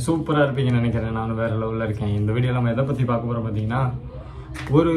சூப்பராக இருப்பீங்கன்னு நினைக்கிறேன் நான் வேற லெவலில் இருக்கேன் இந்த வீடியோ நம்ம எதை பற்றி பார்க்க போகிறோம் பார்த்தீங்கன்னா ஒரு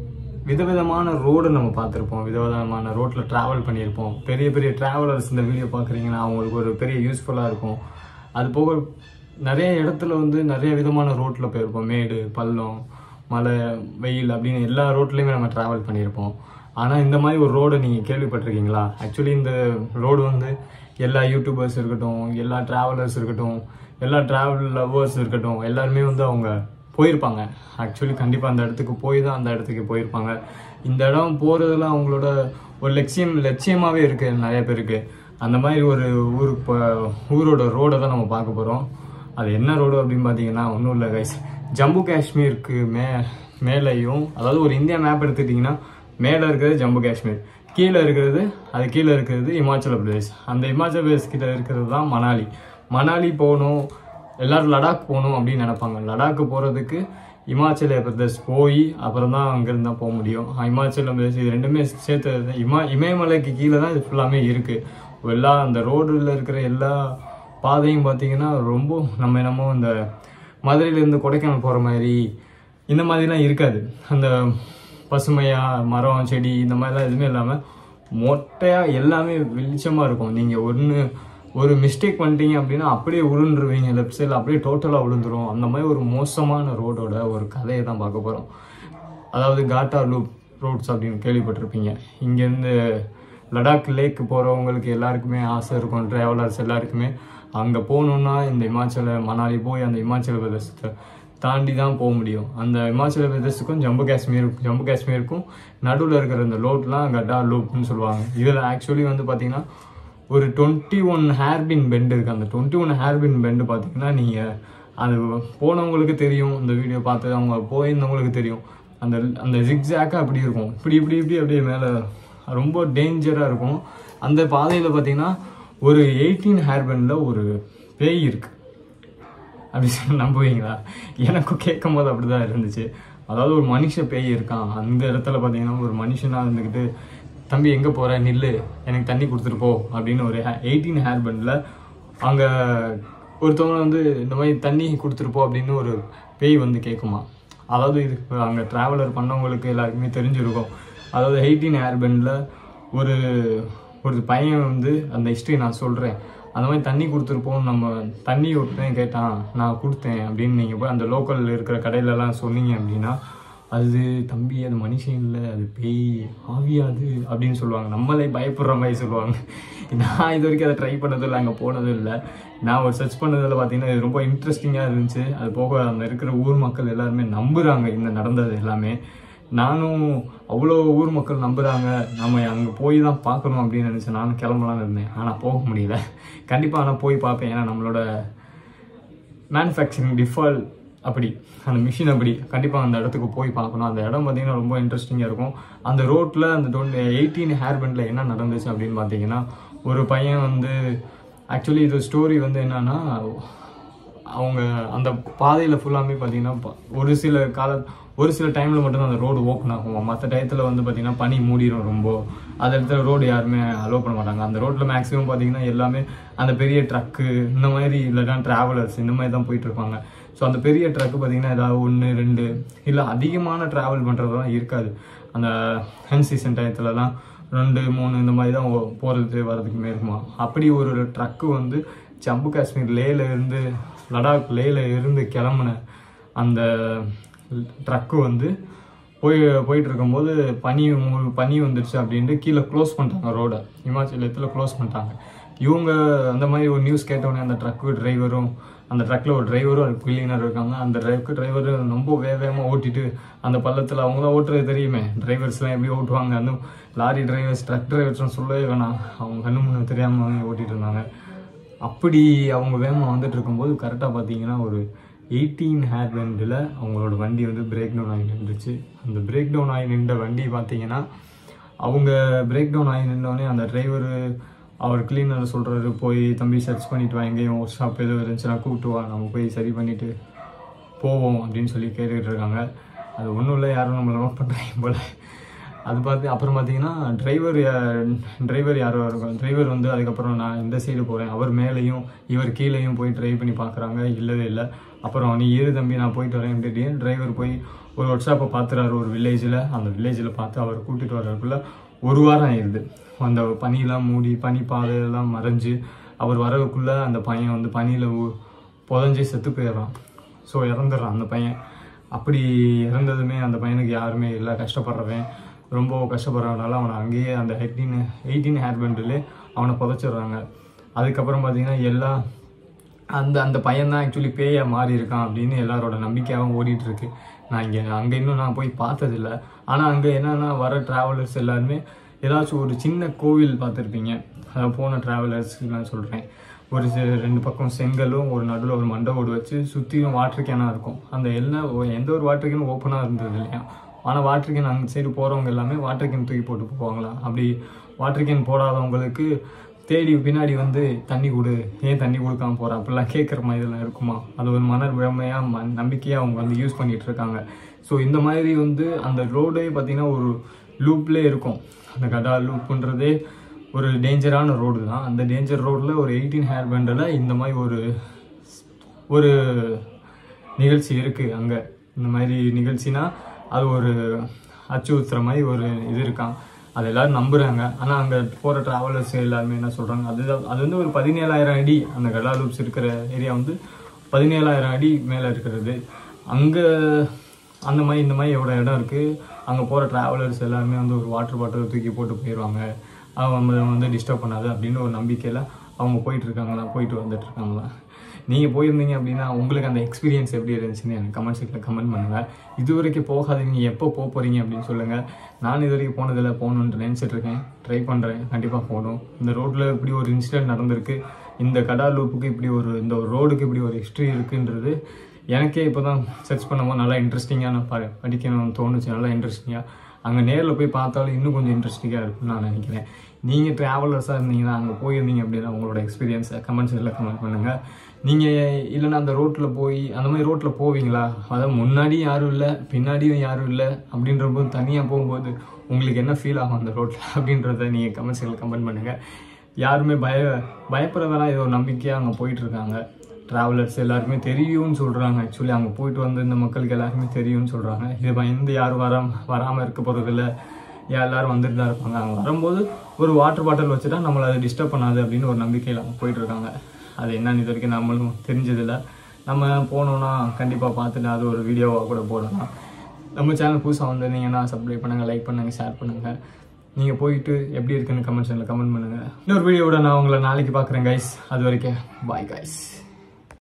விதவிதமான ரோடு நம்ம பார்த்துருப்போம் விதவிதமான ரோட்டில் ட்ராவல் பண்ணியிருப்போம் பெரிய பெரிய ட்ராவலர்ஸ் இந்த வீடியோ பார்க்குறீங்கன்னா அவங்களுக்கு ஒரு பெரிய யூஸ்ஃபுல்லாக இருக்கும் அது போக நிறைய இடத்துல வந்து நிறைய விதமான ரோட்டில் போயிருப்போம் மேடு பள்ளம் மலை வெயில் அப்படின்னு எல்லா ரோட்லேயுமே நம்ம ட்ராவல் பண்ணியிருப்போம் ஆனால் இந்த மாதிரி ஒரு ரோடை நீங்கள் கேள்விப்பட்டிருக்கீங்களா ஆக்சுவலி இந்த ரோடு வந்து எல்லா யூடியூபர்ஸ் இருக்கட்டும் எல்லா ட்ராவலர்ஸ் இருக்கட்டும் எல்லா ட்ராவல் லவ்வர்ஸ் இருக்கட்டும் எல்லாருமே வந்து அவங்க போயிருப்பாங்க ஆக்சுவலி கண்டிப்பாக அந்த இடத்துக்கு போய் தான் அந்த இடத்துக்கு போயிருப்பாங்க இந்த இடம் போகிறதுல அவங்களோட ஒரு லட்சியம் லட்சியமாகவே இருக்குது நிறைய பேருக்கு அந்த மாதிரி ஒரு ஊருக்கு போ- ஊரோட ரோடை தான் நம்ம பார்க்க போகிறோம் அது என்ன ரோடு அப்படின்னு பார்த்தீங்கன்னா ஒன்றும் இல்லை கைஸ் ஜம்மு காஷ்மீருக்கு மே மேலேயும் அதாவது ஒரு இந்தியா மேப் எடுத்துக்கிட்டிங்கன்னா மேலே இருக்கிறது ஜம்மு காஷ்மீர் கீழே இருக்கிறது அது கீழே இருக்கிறது இமாச்சல பிரதேஷ் அந்த இமாச்சல பிரதேஷ் கிட்ட இருக்கிறது தான் மணாலி மணாலி போகணும் எல்லாரும் லடாக் போகணும் அப்படின்னு நினைப்பாங்க லடாக் போகிறதுக்கு இமாச்சல பிரதேஷ் போய் அப்புறம் தான் அங்கேருந்து தான் போக முடியும் இமாச்சல பிரதேஷ் இது ரெண்டுமே சேர்த்து இமா இமயமலைக்கு கீழே தான் இது ஃபுல்லாமே இருக்குது எல்லா அந்த ரோடில் இருக்கிற எல்லா பாதையும் பார்த்தீங்கன்னா ரொம்ப நம்ம என்னமோ இந்த மதுரையிலேருந்து கொடைக்கானல் போகிற மாதிரி இந்த மாதிரிலாம் இருக்காது அந்த பசுமையா மரம் செடி இந்த மாதிரிலாம் எதுவுமே இல்லாமல் மொட்டையாக எல்லாமே வெளிச்சமாக இருக்கும் நீங்கள் ஒன்று ஒரு மிஸ்டேக் பண்ணிட்டீங்க அப்படின்னா அப்படியே உருண்டுருவீங்க லெஃப்ட் சைடில் அப்படியே டோட்டலாக விழுந்துரும் அந்த மாதிரி ஒரு மோசமான ரோடோட ஒரு கதையை தான் பார்க்க போகிறோம் அதாவது காட்டா லூப் ரோட்ஸ் அப்படின்னு கேள்விப்பட்டிருப்பீங்க இங்கேருந்து லடாக் லேக் போகிறவங்களுக்கு எல்லாருக்குமே ஆசை இருக்கும் ட்ராவலர்ஸ் எல்லாருக்குமே அங்கே போகணுன்னா இந்த இமாச்சல மணாலி போய் அந்த இமாச்சல பிரதேசத்தை தாண்டி தான் போக முடியும் அந்த இமாச்சல பிரதேசத்துக்கும் ஜம்மு காஷ்மீர் ஜம்மு காஷ்மீருக்கும் நடுவில் இருக்கிற இந்த லோட்லாம் கட்டா லூப்னு சொல்லுவாங்க இதில் ஆக்சுவலி வந்து பார்த்தீங்கன்னா ஒரு டுவெண்ட்டி ஒன் ஹேர்பின் பெண்டு இருக்குது அந்த டுவெண்ட்டி ஒன் ஹேர்பின் பெண்டு பார்த்தீங்கன்னா நீங்கள் அது போனவங்களுக்கு தெரியும் இந்த வீடியோ பார்த்து அவங்க போயிருந்தவங்களுக்கு தெரியும் அந்த அந்த ஜிக்ஸாக்காக அப்படி இருக்கும் இப்படி இப்படி இப்படி அப்படியே மேலே ரொம்ப டேஞ்சராக இருக்கும் அந்த பாதையில் பார்த்தீங்கன்னா ஒரு எயிட்டீன் ஹேர்பேண்டில் ஒரு பேய் இருக்குது அப்படி சொல்லி நம்புவீங்களா எனக்கும் கேட்கும் போது அப்படிதான் இருந்துச்சு அதாவது ஒரு மனுஷ பேய் இருக்கான் அந்த இடத்துல பார்த்தீங்கன்னா ஒரு மனுஷனா இருந்துக்கிட்டு தம்பி எங்கே போற நில்லு எனக்கு தண்ணி கொடுத்துட்டு போ அப்படின்னு ஒரு எயிட்டீன் ஹேர் பண்டில் அங்கே ஒருத்தவங்க வந்து இந்த மாதிரி தண்ணி கொடுத்துட்டு போ அப்படின்னு ஒரு பேய் வந்து கேட்குமா அதாவது இது அங்கே ட்ராவலர் பண்ணவங்களுக்கு எல்லாருக்குமே தெரிஞ்சிருக்கும் அதாவது எயிட்டீன் ஹேர் பண்டில் ஒரு ஒரு பையன் வந்து அந்த ஹிஸ்ட்ரி நான் சொல்கிறேன் அந்த மாதிரி தண்ணி கொடுத்துருப்போம் நம்ம தண்ணி விட்டேன் கேட்டான் நான் கொடுத்தேன் அப்படின்னு நீங்கள் போய் அந்த லோக்கலில் இருக்கிற கடையிலலாம் சொன்னீங்க அப்படின்னா அது தம்பி அது மனுஷன் இல்லை அது பேய் ஆவியாது அப்படின்னு சொல்லுவாங்க நம்மளே பயப்படுற மாதிரி சொல்லுவாங்க நான் இது வரைக்கும் அதை ட்ரை பண்ணதும் இல்லை அங்கே போனதும் இல்லை நான் ஒரு சர்ச் பண்ணதில் பார்த்தீங்கன்னா இது ரொம்ப இன்ட்ரெஸ்டிங்காக இருந்துச்சு அது போக அந்த இருக்கிற ஊர் மக்கள் எல்லாருமே நம்புகிறாங்க இந்த நடந்தது எல்லாமே நானும் அவ்வளோ ஊர் மக்கள் நம்புகிறாங்க நம்ம அங்கே போய் தான் பார்க்கணும் அப்படின்னு நினச்சேன் நானும் கிளம்பலான்னு இருந்தேன் ஆனால் போக முடியல கண்டிப்பாக ஆனால் போய் பார்ப்பேன் ஏன்னா நம்மளோட மேனுஃபேக்சரிங் டிஃபால்ட் அப்படி அந்த மிஷின் அப்படி கண்டிப்பாக அந்த இடத்துக்கு போய் பார்க்கணும் அந்த இடம் பார்த்தீங்கன்னா ரொம்ப இன்ட்ரெஸ்டிங்காக இருக்கும் அந்த ரோட்டில் அந்த டுவெண்ட்டி எயிட்டீன் ஹேர்பெண்டில் என்ன நடந்துச்சு அப்படின்னு பார்த்தீங்கன்னா ஒரு பையன் வந்து ஆக்சுவலி இது ஸ்டோரி வந்து என்னன்னா அவங்க அந்த பாதையில் ஃபுல்லாமே பார்த்தீங்கன்னா ப- ஒரு சில கால ஒரு சில டைமில் மட்டும்தான் அந்த ரோடு ஓப்பன் ஆகும் மற்ற டயத்தில் வந்து பார்த்தீங்கன்னா பனி மூடிடும் ரொம்ப அந்த இடத்துல ரோடு யாருமே அலோவ் பண்ண மாட்டாங்க அந்த ரோட்டில் மேக்ஸிமம் பார்த்தீங்கன்னா எல்லாமே அந்த பெரிய ட்ரக்கு இந்த மாதிரி இல்லைன்னா ட்ராவலர்ஸ் இந்த மாதிரி தான் போயிட்டு இருப்பாங்க ஸோ அந்த பெரிய ட்ரக்கு பார்த்தீங்கன்னா ஏதாவது ஒன்று ரெண்டு இல்லை அதிகமான ட்ராவல் பண்ணுறதுலாம் இருக்காது அந்த ஹென் சீசன் டயத்துலலாம் ரெண்டு மூணு இந்த மாதிரி தான் ஓ- போறது வர்றதுக்குமே இருக்குமா அப்படி ஒரு ட்ரக்கு வந்து ஜம்மு காஷ்மீர் லேல இருந்து லடாக் லேல இருந்து கிளம்புன அந்த ட்ரக்கு வந்து போய் போயிட்டு இருக்கும்போது பனி மூ- பனி வந்துடுச்சு அப்படின்ட்டு கீழே க்ளோஸ் பண்ணிட்டாங்க ரோடை இமாச்சலத்தில் க்ளோஸ் பண்ணிட்டாங்க இவங்க அந்த மாதிரி ஒரு நியூஸ் கேட்டவுடனே அந்த ட்ரக்கு டிரைவரும் அந்த ட்ரக்கில் ஒரு டிரைவரும் ஒரு கிளீனர் இருக்காங்க அந்த ட்ரக்கு டிரைவர் ரொம்ப வேக வேகமாக ஓட்டிட்டு அந்த பள்ளத்தில் அவங்க தான் ஓட்டுறது தெரியுமே டிரைவர்ஸ்லாம் எப்படி ஓட்டுவாங்க அந்த லாரி டிரைவர்ஸ் ட்ரக் டிரைவர்ஸ்லாம் சொல்லவே வேணாம் அவங்க கண்ணு முன்னு தெரியாமல் ஓட்டிட்டு இருந்தாங்க அப்படி அவங்க வேகமாக வந்துட்டு இருக்கும்போது கரெக்டாக பார்த்தீங்கன்னா ஒரு எயிட்டீன் ஹேர் பெண்டில் அவங்களோட வண்டி வந்து பிரேக் டவுன் ஆகி நின்றுச்சு அந்த பிரேக் டவுன் ஆகி நின்ற வண்டி பார்த்தீங்கன்னா அவங்க பிரேக் டவுன் ஆகி நின்றோடனே அந்த டிரைவர் அவர் கிளீனர் சொல்கிறாரு போய் தம்பி சர்ச் பண்ணிட்டு வா எங்கேயும் ஒர்க் ஷாப் எதுவும் இருந்துச்சுன்னா கூப்பிட்டு வா நம்ம போய் சரி பண்ணிட்டு போவோம் அப்படின்னு சொல்லி கேட்டுக்கிட்டு இருக்காங்க அது ஒன்றும் இல்லை யாரும் நம்மளை நோட் பண்ணுறாங்க போல் அது பார்த்து அப்புறம் பார்த்தீங்கன்னா டிரைவர் டிரைவர் யாரோ இருக்கும் டிரைவர் வந்து அதுக்கப்புறம் நான் இந்த சைடு போகிறேன் அவர் மேலேயும் இவர் கீழேயும் போய் ட்ரைவ் பண்ணி பார்க்குறாங்க இல்லவே இல்லை அப்புறம் நீ ஏறு தம்பி நான் போயிட்டு வரேன் அப்படின்ட்டு டிரைவர் போய் ஒரு ஒர்க் ஷாப்பை பார்த்துறாரு ஒரு வில்லேஜில் அந்த வில்லேஜில் பார்த்து அவர் கூட்டிகிட்டு வர்றதுக்குள்ள ஒரு வாரம் ஆயிடுது அந்த பனியெல்லாம் மூடி பனி பாதையெல்லாம் மறைஞ்சு அவர் வரதுக்குள்ளே அந்த பையன் வந்து பனியில் புதஞ்சு செத்து போயிடுறான் ஸோ இறந்துடுறான் அந்த பையன் அப்படி இறந்ததுமே அந்த பையனுக்கு யாருமே இல்லை கஷ்டப்படுறவன் ரொம்ப கஷ்டப்படுறதுனால அவனை அங்கேயே அந்த எயிட்டீன் எயிட்டீன் ஹேர் பேண்டிலே அவனை புதைச்சிடுறாங்க அதுக்கப்புறம் பார்த்தீங்கன்னா எல்லா அந்த அந்த பையன் தான் ஆக்சுவலி பேயா மாறி இருக்கான் அப்படின்னு எல்லாரோட நம்பிக்கையாகவும் ஓடிட்டு இருக்கு நான் இங்கே அங்கே இன்னும் நான் போய் பார்த்ததில்ல ஆனால் அங்கே என்னன்னா வர ட்ராவலர்ஸ் எல்லாருமே ஏதாச்சும் ஒரு சின்ன கோவில் பார்த்துருப்பீங்க அதாவது போன ட்ராவலர்ஸ்க்கு நான் சொல்கிறேன் ஒரு சி- ரெண்டு பக்கம் செங்கலும் ஒரு நடுவில் ஒரு மண்டை ஓடு வச்சு சுற்றியும் வாட்டர் கேனாக இருக்கும் அந்த எல்லா ஒ- எந்த ஒரு வாட்டர் கேனும் ஓப்பனாக இருந்தது இல்லையா ஆனால் வாட்டர் கேன் அந்த சைடு போகிறவங்க எல்லாமே வாட்டர் கேன் தூக்கி போட்டு போவாங்களா அப்படி வாட்டர் கேன் போடாதவங்களுக்கு தேடி பின்னாடி வந்து தண்ணி கொடு ஏன் தண்ணி கொடுக்காம போற அப்படிலாம் கேட்குற மாதிரி இதெல்லாம் இருக்குமா அது ஒரு மன பிரமையா ம நம்பிக்கையாக அவங்க வந்து யூஸ் பண்ணிட்டு இருக்காங்க ஸோ இந்த மாதிரி வந்து அந்த ரோடே பார்த்தீங்கன்னா ஒரு லூப்லேயே இருக்கும் அந்த கடா லூப்புன்றதே ஒரு டேஞ்சரான ரோடு தான் அந்த டேஞ்சர் ரோட்டில் ஒரு எயிட்டீன் ஹேர் பேண்டில் இந்த மாதிரி ஒரு ஒரு நிகழ்ச்சி இருக்குது அங்கே இந்த மாதிரி நிகழ்ச்சினா அது ஒரு அச்சுறுத்துற மாதிரி ஒரு இது இருக்கான் அது எல்லாரும் நம்புறாங்க ஆனால் அங்கே போகிற ட்ராவலர்ஸ் எல்லாருமே என்ன சொல்கிறாங்க அது அது வந்து ஒரு பதினேழாயிரம் அடி அந்த கடா லூப்ஸ் இருக்கிற ஏரியா வந்து பதினேழாயிரம் அடி மேலே இருக்கிறது அங்கே அந்த மாதிரி இந்த மாதிரி எவ்வளோ இடம் இருக்குது அங்கே போகிற ட்ராவலர்ஸ் எல்லாருமே வந்து ஒரு வாட்டர் பாட்டில் தூக்கி போட்டு போயிடுவாங்க அவங்க வந்து டிஸ்டர்ப் பண்ணாது அப்படின்னு ஒரு நம்பிக்கையில் அவங்க போயிட்டு இருக்காங்களா போயிட்டு வந்துட்டு இருக்காங்களா நீங்கள் போயிருந்தீங்க அப்படின்னா உங்களுக்கு அந்த எக்ஸ்பீரியன்ஸ் எப்படி இருந்துச்சுன்னு எனக்கு கமெண்ட் செக்ஷனில் கமெண்ட் பண்ணுங்கள் இது வரைக்கும் போகாதீங்க எப்போ போக போகிறீங்க அப்படின்னு சொல்லுங்கள் நான் இது வரைக்கும் போனதில்லை போகணுன்ட்டு நினச்சிட்டு இருக்கேன் ட்ரை பண்ணுறேன் கண்டிப்பாக போகணும் இந்த ரோட்டில் இப்படி ஒரு இன்சிடென்ட் நடந்திருக்கு இந்த கடா லூப்புக்கு இப்படி ஒரு இந்த ஒரு ரோடுக்கு இப்படி ஒரு ஹிஸ்ட்ரி இருக்குன்றது எனக்கே இப்போ தான் சர்ச் பண்ணும்போது நல்லா இன்ட்ரெஸ்டிங்காக நான் ப படிக்கணும்னு தோணுச்சு நல்லா இன்ட்ரெஸ்டிங்காக அங்கே நேரில் போய் பார்த்தாலும் இன்னும் கொஞ்சம் இன்ட்ரெஸ்டிங்காக இருக்கும்னு நான் நினைக்கிறேன் நீங்கள் ட்ராவலர்ஸாக இருந்தீங்கன்னா அங்கே போயிருந்தீங்க அப்படின்னா உங்களோட எக்ஸ்பீரியன்ஸை கமெண்ட் செக்ஷனில் கமெண்ட் பண்ணுங்கள் நீங்கள் இல்லைன்னா அந்த ரோட்டில் போய் அந்த மாதிரி ரோட்டில் போவீங்களா அதாவது முன்னாடி யாரும் இல்லை பின்னாடியும் யாரும் இல்லை அப்படின்ற போது தனியாக போகும்போது உங்களுக்கு என்ன ஃபீல் ஆகும் அந்த ரோட்டில் அப்படின்றத நீங்கள் கமெண்ட் செக்ஷனில் கமெண்ட் பண்ணுங்கள் யாருமே பய பயப்படுறதெல்லாம் ஏதோ நம்பிக்கையாக அங்கே போயிட்டுருக்காங்க ட்ராவலர்ஸ் எல்லாருக்குமே தெரியும்னு சொல்கிறாங்க ஆக்சுவலி அங்கே போயிட்டு வந்து இந்த மக்களுக்கு எல்லாருக்குமே தெரியும்னு சொல்கிறாங்க இது பயந்து யாரும் வராம வராமல் இருக்க போகிறதில்ல எல்லாரும் வந்துட்டு தான் இருப்பாங்க அவங்க வரும்போது ஒரு வாட்டர் பாட்டில் வச்சுட்டா நம்மளை அதை டிஸ்டர்ப் பண்ணாது அப்படின்னு ஒரு நம்பிக்கையில் அவங்க போயிட்டு இருக்காங்க அது என்னன்னு இது வரைக்கும் நம்மளும் தெரிஞ்சதில்ல நம்ம போனோம்னா கண்டிப்பாக பார்த்துட்டு அது ஒரு வீடியோவாக கூட போடலாம் நம்ம சேனல் புதுசாக வந்திருந்தீங்கன்னா சப்ஸ்கிரைப் பண்ணுங்கள் லைக் பண்ணுங்கள் ஷேர் பண்ணுங்கள் நீங்கள் போயிட்டு எப்படி இருக்குன்னு கமெண்ட் செக்ஷனில் கமெண்ட் பண்ணுங்கள் இன்னொரு வீடியோவோட நான் உங்களை நாளைக்கு பார்க்குறேன் கைஸ் அது வரைக்கும் பாய் கைஸ்